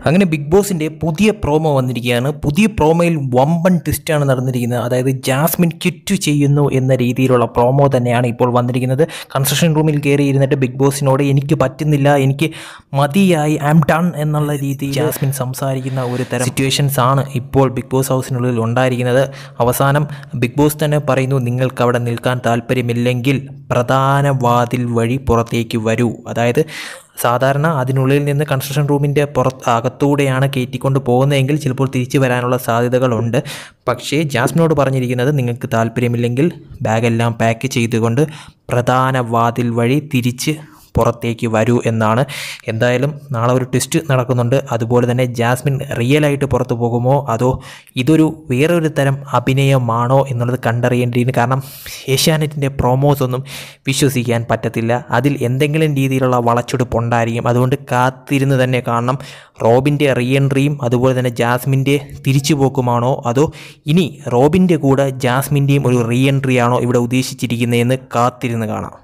അങ്ങനെ ബിഗ് ബോസിൻ്റെ പുതിയ പ്രോമോ വന്നിരിക്കുകയാണ് പുതിയ പ്രോമോയിൽ വമ്പൻ ട്വിസ്റ്റാണ് നടന്നിരിക്കുന്നത് അതായത് ജാസ്മിൻ ക്വിറ്റ് ചെയ്യുന്നു എന്ന രീതിയിലുള്ള പ്രോമോ തന്നെയാണ് ഇപ്പോൾ വന്നിരിക്കുന്നത് കൺസ്ട്രക്ഷൻ റൂമിൽ കയറി ഇരുന്നിട്ട് ബിഗ് ബോസിനോട് എനിക്ക് പറ്റുന്നില്ല എനിക്ക് മതിയായി ഐ എം ഡൺ എന്നുള്ള രീതിയിൽ ജാസ്മിൻ സംസാരിക്കുന്ന ഒരു തരം സിറ്റുവേഷൻസ് ആണ് ഇപ്പോൾ ബിഗ് ബോസ് ഹൗസിനുള്ളിൽ ഉണ്ടായിരിക്കുന്നത് അവസാനം ബിഗ് ബോസ് തന്നെ പറയുന്നു നിങ്ങൾക്ക് അവിടെ നിൽക്കാൻ താല്പര്യമില്ലെങ്കിൽ പ്രധാന വാതിൽ വഴി പുറത്തേക്ക് വരൂ അതായത് സാധാരണ അതിനുള്ളിൽ നിന്ന് കൺസ്ട്രക്ഷൻ റൂമിൻ്റെ പുറത്ത് അകത്തൂടെയാണ് കയറ്റിക്കൊണ്ട് പോകുന്നതെങ്കിൽ ചിലപ്പോൾ തിരിച്ചു വരാനുള്ള സാധ്യതകളുണ്ട് പക്ഷേ ജാസ്മിനോട് പറഞ്ഞിരിക്കുന്നത് നിങ്ങൾക്ക് താല്പര്യമില്ലെങ്കിൽ ബാഗെല്ലാം പാക്ക് ചെയ്തുകൊണ്ട് പ്രധാന വാതിൽ വഴി തിരിച്ച് പുറത്തേക്ക് വരൂ എന്നാണ് എന്തായാലും നാളെ ഒരു ടെസ്റ്റ് നടക്കുന്നുണ്ട് അതുപോലെ തന്നെ ജാസ്മിൻ റിയലായിട്ട് പുറത്തു പോകുമോ അതോ ഇതൊരു വേറൊരു തരം അഭിനയമാണോ എന്നുള്ളത് കണ്ടറിയേണ്ടിയിരുന്നു കാരണം ഏഷ്യാനെറ്റിൻ്റെ പ്രോമോസ് ഒന്നും വിശ്വസിക്കാൻ പറ്റത്തില്ല അതിൽ എന്തെങ്കിലും രീതിയിലുള്ള വളച്ചൊടുപ്പ് ഉണ്ടായിരിക്കും അതുകൊണ്ട് കാത്തിരുന്ന് തന്നെ കാണണം റോബിൻ്റെ റീ എൻട്രിയും അതുപോലെ തന്നെ ജാസ്മിൻ്റെ തിരിച്ചുപോക്കുമാണോ അതോ ഇനി റോബിൻ്റെ കൂടെ ജാസ്മിൻ്റെയും ഒരു റീ എൻട്രി ആണോ ഇവിടെ ഉദ്ദേശിച്ചിരിക്കുന്നതെന്ന് കാത്തിരുന്ന് കാണാം